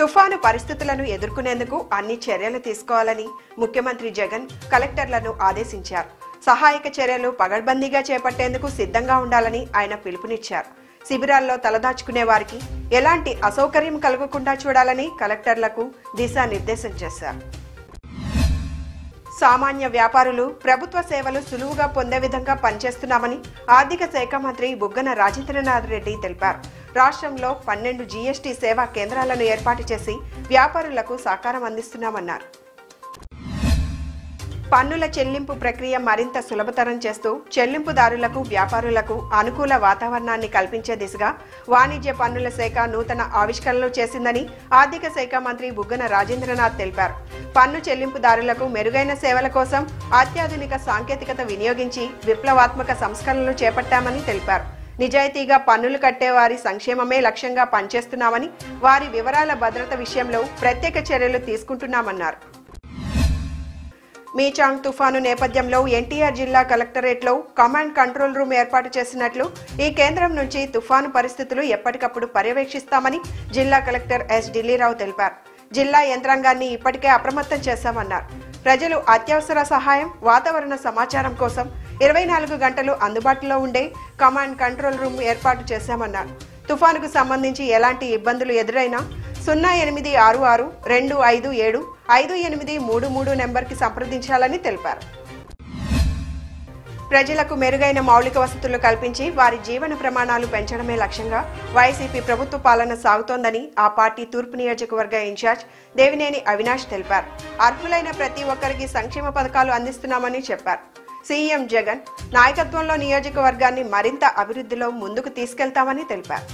తుఫాను పరిస్థితులను ఎదుర్కొనేందుకు అన్ని చర్యలు తీసుకోవాలని ముఖ్యమంత్రి జగన్ కలెక్టర్లను ఆదేశించారు సహాయక చర్యలు పగడ్బందీగా చేపట్టేందుకు సిద్ధంగా ఉండాలని ఆయన పిలుపునిచ్చారు శిబిరాల్లో తలదాచుకునే వారికి ఎలాంటి అసౌకర్యం కలగకుండా చూడాలని కలెక్టర్లకు దిశానిర్దేశం చేశారు సామాన్య వ్యాపారులు ప్రభుత్వ సేవలు సులువుగా పొందే విధంగా పనిచేస్తున్నామని ఆర్థిక శాఖ మంత్రి బుగ్గన రాజేంద్రనాథ్ రెడ్డి తెలిపారు రాష్ట్రంలో పన్నెండు జీఎస్టీ సేవా కేంద్రాలను ఏర్పాటు చేసి వ్యాపారులకు సహకారం అందిస్తున్నామన్నారు పన్నుల చెల్లింపు ప్రక్రియ మరింత సులభతరం చేస్తూ చెల్లింపుదారులకు వ్యాపారులకు అనుకూల వాతావరణాన్ని కల్పించే దిశగా వాణిజ్య పన్నుల శాఖ నూతన ఆవిష్కరణలు చేసిందని ఆర్థిక శాఖ మంత్రి బుగ్గన రాజేంద్రనాథ్ తెలిపారు పన్ను చెల్లింపుదారులకు మెరుగైన సేవల కోసం అత్యాధునిక సాంకేతికత వినియోగించి విప్లవాత్మక సంస్కరణలు చేపట్టామని తెలిపారు నిజాయితీగా పన్నులు కట్టే వారి సంక్షేమమే లక్ష్యంగా పనిచేస్తున్నామని వారి వివరాల భద్రత విషయంలో ప్రత్యేక చర్యలు తీసుకుంటున్నామన్నారు మీచాంగ్ తుఫాను నేపథ్యంలో ఎన్టీఆర్ జిల్లా కలెక్టరేట్లో కమాండ్ కంట్రోల్ రూమ్ ఏర్పాటు చేసినట్లు ఈ కేంద్రం నుంచి తుఫాను పరిస్థితులు ఎప్పటికప్పుడు పర్యవేక్షిస్తామని జిల్లా కలెక్టర్ ఎస్ ఢిల్లీరావు తెలిపారు జిల్లా యంత్రాంగాన్ని ఇప్పటికే అప్రమత్తం చేశామన్నారు ప్రజలు అత్యవసర సహాయం వాతావరణ సమాచారం కోసం ఇరవై నాలుగు గంటలు అందుబాటులో ఉండే కమాండ్ కంట్రోల్ రూమ్ ఏర్పాటు చేశామన్నారు తుఫానుకు సంబంధించి ఎలాంటి ఇబ్బందులు ఎదురైనా సున్నా ఎనిమిది ఆరు ఆరు రెండు ఐదు ఏడు ఐదు ఎనిమిది మూడు మూడు నెంబర్కి సంప్రదించాలని తెలిపారు ప్రజలకు మెరుగైన మౌలిక వసతులు కల్పించి వారి జీవన ప్రమాణాలు పెంచడమే లక్ష్యంగా వైసీపీ ప్రభుత్వ పాలన సాగుతోందని ఆ పార్టీ తూర్పు నియోజకవర్గ ఇన్ఛార్జ్ దేవినేని అవినాష్ తెలిపారు అర్హులైన ప్రతి ఒక్కరికి సంక్షేమ పథకాలు అందిస్తున్నామని చెప్పారు సీఎం జగన్ నాయకత్వంలో నియోజకవర్గాన్ని మరింత అభివృద్ధిలో ముందుకు తీసుకెళ్తామని తెలిపారు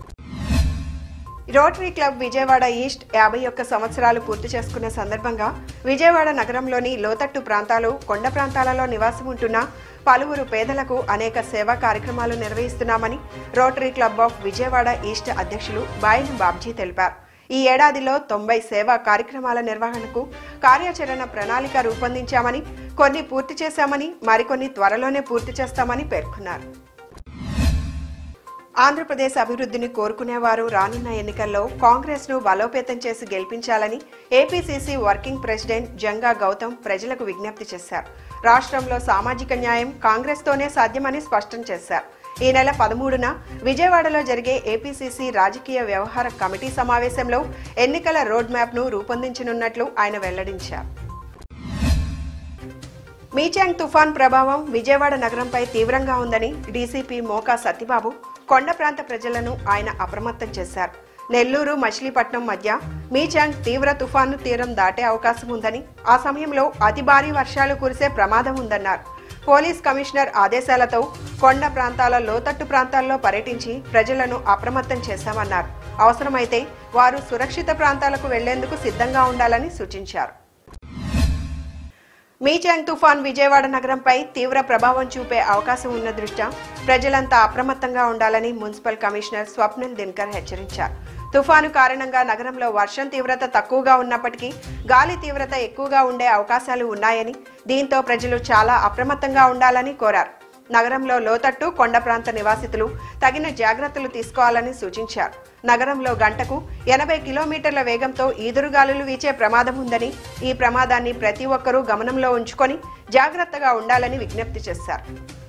రోటరీ క్లబ్ విజయవాడ ఈస్ట్ యాభై ఒక్క సంవత్సరాలు పూర్తి చేసుకున్న సందర్భంగా విజయవాడ నగరంలోని లోతట్టు ప్రాంతాలు కొండ ప్రాంతాలలో నివాసం ఉంటున్న పలువురు పేదలకు అనేక సేవా కార్యక్రమాలు నిర్వహిస్తున్నామని rotary club of Vijayawada east అధ్యక్షులు బాయిన బాబ్జీ తెలిపారు ఈ ఏడాదిలో తొంభై సేవా కార్యక్రమాల నిర్వహణకు కార్యాచరణ ప్రణాళిక రూపొందించామని కొన్ని పూర్తి చేశామని మరికొన్ని త్వరలోనే పూర్తి చేస్తామని పేర్కొన్నారు ఆంధ్రప్రదేశ్ అభివృద్ధిని కోరుకునేవారు రానున్న ఎన్నికల్లో కాంగ్రెస్ ను బలోపేతం చేసి గెలిపించాలని APCC working president Janga Gautam ప్రజలకు విజ్ఞప్తి చేశారు రాష్ట్రంలో సామాజిక న్యాయం కాంగ్రెస్ తోనే సాధ్యమని స్పష్టం చేశారు ఈ నెల పదమూడున విజయవాడలో జరిగే ఏపీసీసీ రాజకీయ వ్యవహార కమిటీ సమావేశంలో ఎన్నికల రోడ్ మ్యాప్ ను రూపొందించనున్నట్లు ఆయన వెల్లడించారు మీచాంగ్ తుఫాన్ ప్రభావం విజయవాడ నగరంపై తీవ్రంగా ఉందని డీసీపీ మోకా సత్యబాబు కొండ ప్రాంత ప్రజలను ఆయన అప్రమత్తం చేశారు నెల్లూరు మచిలీపట్నం మధ్య మీచాంగ్ తీవ్ర తుఫాను తీరం దాటే అవకాశం ఉందని ఆ సమయంలో అతి భారీ వర్షాలు కురిసే ప్రమాదం ఉందన్నారు పోలీస్ కమిషనర్ ఆదేశాలతో కొండ ప్రాంతాల లోతట్టు ప్రాంతాల్లో పర్యటించి ప్రజలను అప్రమత్తం చేశామన్నారు అవసరమైతే వారు సురక్షిత ప్రాంతాలకు వెళ్లేందుకు సిద్ధంగా ఉండాలని సూచించారు మీచాంగ్ తుఫాన్ విజయవాడ నగరంపై తీవ్ర ప్రభావం చూపే అవకాశం ఉన్న దృష్ట్యా ప్రజలంతా అప్రమత్తంగా ఉండాలని మున్సిపల్ కమిషనర్ స్వప్నిల్ దినకర్ హెచ్చరించారు తుఫాను కారణంగా నగరంలో వర్షం తీవ్రత తక్కువగా ఉన్నప్పటికీ గాలి తీవ్రత ఎక్కువగా ఉండే అవకాశాలు ఉన్నాయని దీంతో ప్రజలు చాలా అప్రమత్తంగా ఉండాలని కోరారు నగరంలో లోతట్టు కొండ ప్రాంత నివాసితులు తగిన జాగ్రత్తలు తీసుకోవాలని సూచించారు నగరంలో గంటకు ఎనభై కిలోమీటర్ల వేగంతో ఈదురుగాలులు వీచే ప్రమాదం ఉందని ఈ ప్రమాదాన్ని ప్రతి ఒక్కరూ గమనంలో ఉంచుకొని జాగ్రత్తగా ఉండాలని విజ్ఞప్తి చేశారు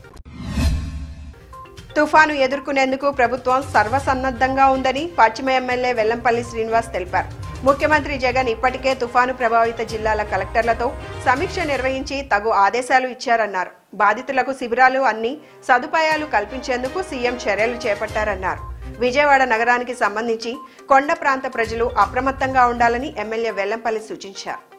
తుఫాను ఎదుర్కొనేందుకు ప్రభుత్వం సర్వసన్నద్ధంగా ఉందని పశ్చిమ ఎమ్మెల్యే వెల్లంపల్లి శ్రీనివాస్ తెలిపారు ముఖ్యమంత్రి జగన్ ఇప్పటికే తుఫాను ప్రభావిత జిల్లాల కలెక్టర్లతో సమీక్ష నిర్వహించి తగు ఆదేశాలు ఇచ్చారన్నారు బాధితులకు శిబిరాలు అన్ని సదుపాయాలు కల్పించేందుకు సీఎం చర్యలు చేపట్టారన్నారు విజయవాడ నగరానికి సంబంధించి కొండ ప్రాంత ప్రజలు అప్రమత్తంగా ఉండాలని ఎమ్మెల్యే వెల్లంపల్లి సూచించారు